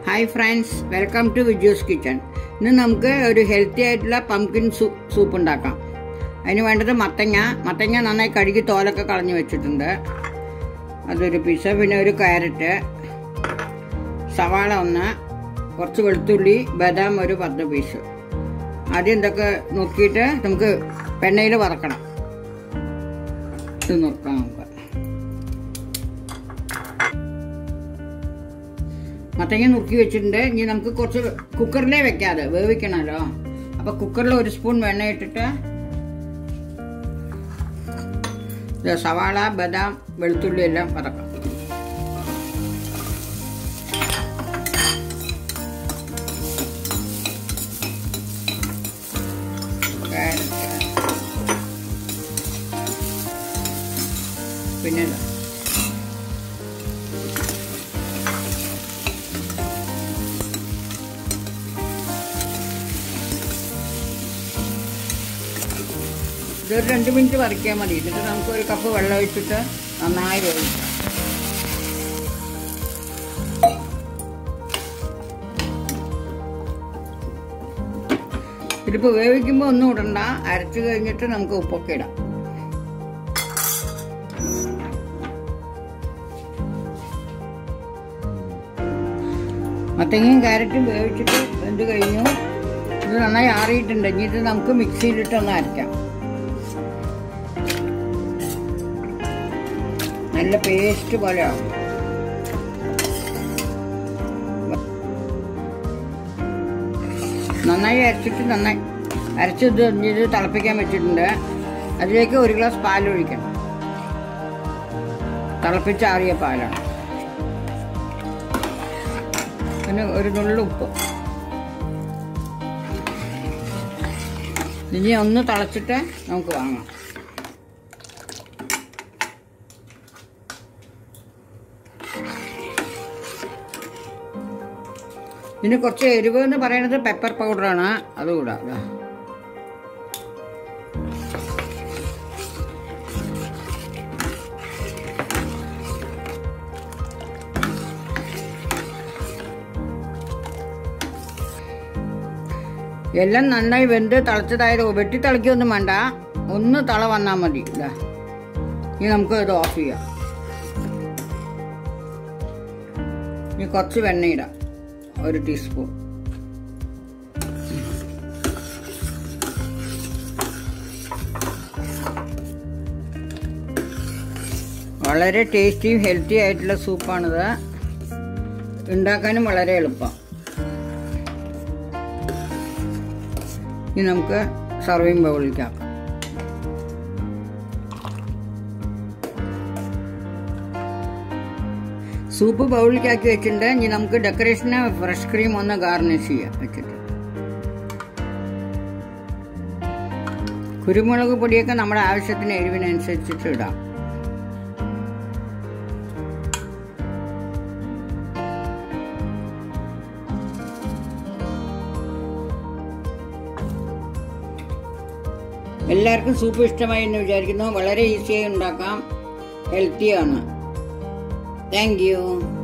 hi friends welcome to Viju's kitchen ഇന്ന് നമുക്ക് ഒരു ഹെൽത്തി ആയിട്ടുള്ള പംകിൻ സൂപ്പ് ഉണ്ടാക്കാം അതിന് വേണ്ടത് മത്തങ്ങ മത്തങ്ങ നന്നായി കഴുകി തോലൊക്കെ കളഞ്ഞു വെച്ചിട്ടുണ്ട് അതൊരു പീസ് പിന്നെ ഒരു ക്യാരറ്റ് സവാള ഒന്ന് കുറച്ച് വെളുത്തുള്ളി ബദാം ഒരു പത്ത് പീസ് ആദ്യം ഇതൊക്കെ നോക്കിയിട്ട് നമുക്ക് വെണ്ണയിൽ വറക്കണം ഇത് നോക്കാം നമുക്ക് മത്തങ്ങ നുറുക്കി വെച്ചിട്ടുണ്ട് ഇനി നമുക്ക് കുറച്ച് കുക്കറിലേ വെക്കാതെ വേവിക്കണമല്ലോ അപ്പൊ കുക്കറിൽ ഒരു സ്പൂൺ വെണ്ണ ഇട്ടിട്ട് ഇത് സവാള ബദാം വെളുത്തുള്ളി എല്ലാം വറക്കാം പിന്നെ ഇതാ ഇതൊരു രണ്ട് മിനിറ്റ് വരയ്ക്കാൻ മതി എന്നിട്ട് നമുക്ക് ഒരു കപ്പ് വെള്ളം ഒഴിച്ചിട്ട് നന്നായി വേവിക്കാം ഇതിപ്പോൾ വേവിക്കുമ്പോൾ ഒന്നും ഇടണ്ട അരച്ചു കഴിഞ്ഞിട്ട് നമുക്ക് ഉപ്പൊക്കെ ഇടാം മത്തങ്ങയും ക്യാരറ്റും വേവിച്ചിട്ട് വെന്ത് കഴിഞ്ഞു ഇത് നന്നായി ആറിയിട്ടുണ്ട് ഇനി ഇത് നമുക്ക് മിക്സിയിലിട്ടൊന്ന് അരയ്ക്കാം നല്ല പേസ്റ്റ് പോലെ ആവും നന്നായി അരച്ചിട്ട് നന്നായി അരച്ചിട്ട് ഇത് തിളപ്പിക്കാൻ വെച്ചിട്ടുണ്ട് അതിലേക്ക് ഒരു ഗ്ലാസ് പാൽ ഒഴിക്കണം തിളപ്പിച്ചാറിയ പാലാണ് പിന്നെ ഒരു നുള്ളു ഉപ്പ് ഇനി ഒന്ന് തിളച്ചിട്ട് നമുക്ക് വാങ്ങാം ഇതിന് കുറച്ച് എരിവ് എന്ന് പറയുന്നത് പെപ്പർ പൗഡറാണ് അതുകൂടാ എല്ലാം നന്നായി വെന്ത് തിളച്ചതായത് വെട്ടി തിളക്കൊന്നും വേണ്ട ഒന്ന് തള വന്നാൽ മതി ഇതാ ഇനി നമുക്ക് ഇത് ഓഫ് ചെയ്യാം ഇനി കുറച്ച് വെണ്ണയിടാം ഒരു ടീസ്പൂൺ വളരെ ടേസ്റ്റിയും ഹെൽത്തി ആയിട്ടുള്ള സൂപ്പാണിത് ഉണ്ടാക്കാനും വളരെ എളുപ്പം ഇനി നമുക്ക് സർവിങ് ബൗളിലേക്ക് ആക്കാം സൂപ്പ് ബൗളിലേക്കാക്കി വെച്ചിട്ടുണ്ട് ഇനി നമുക്ക് ഡെക്കറേഷന് ഫ്രഷ് ക്രീം ഒന്ന് ഗാർണിഷ് ചെയ്യാം വെച്ചിട്ട് കുരുമുളക് പൊടിയൊക്കെ നമ്മുടെ ആവശ്യത്തിന് എരിവിനനുസരിച്ചിട്ട് ഇടാം എല്ലാവർക്കും സൂപ്പ് ഇഷ്ടമായി എന്ന് വിചാരിക്കുന്നു വളരെ ഈസിയായി ഉണ്ടാക്കാം ഹെൽത്തിയാണ് താങ്ക് യു